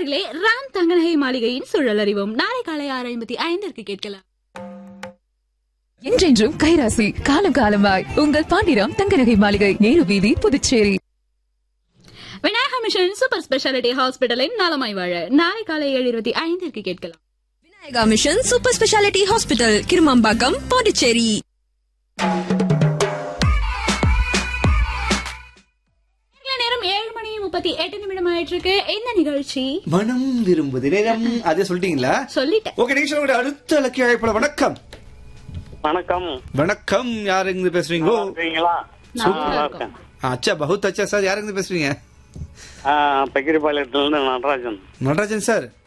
நேர்களே ராம் தங்கநகை மாளிகையின் சுழல் அறிவோம் நாளை காலை ஆறு ஐம்பத்தி ஐந்திற்கு கேட்கலாம் என்றென்றும் கைராசி காலம் காலமாய் உங்கள் பாண்டிராம் தங்கநகை மாளிகை நேரு வீதி Puducherry Vinayaka mission super speciality ஹாஸ்பிட்டலின் நலமாய் வாழ நாளை காலை ஏழு இருபத்தி ஐந்திற்கு கேட்கலாம் Vinayaka mission super speciality hospital Kirumampakkam Pondicherry நேரத்துல நேரம் ஏழு மணி முப்பத்தி எட்டு நிமிடம் ஆயிட்டு இருக்கு இந்த நிகழ்ச்சி மனம் விரும்புது நேரம் அதே சொல்லிட்டீங்களா சொல்லிட்டேன் ஓகே நிகழ்ச்சியோட அடுத்த இலக்கிய அழைப்புல வணக்கம் வணக்கம் வணக்கம் யார் இருந்து பேசுறீங்களோ இருக்கீங்களா நல்லா நல்லா இருக்கோம். இருக்கேன் அச்சா பகுத் அச்சா சார் யார் இருந்து பேசுறீங்க பக்கிரிபாளையத்துல இருந்து நடராஜன் நடராஜன் சார்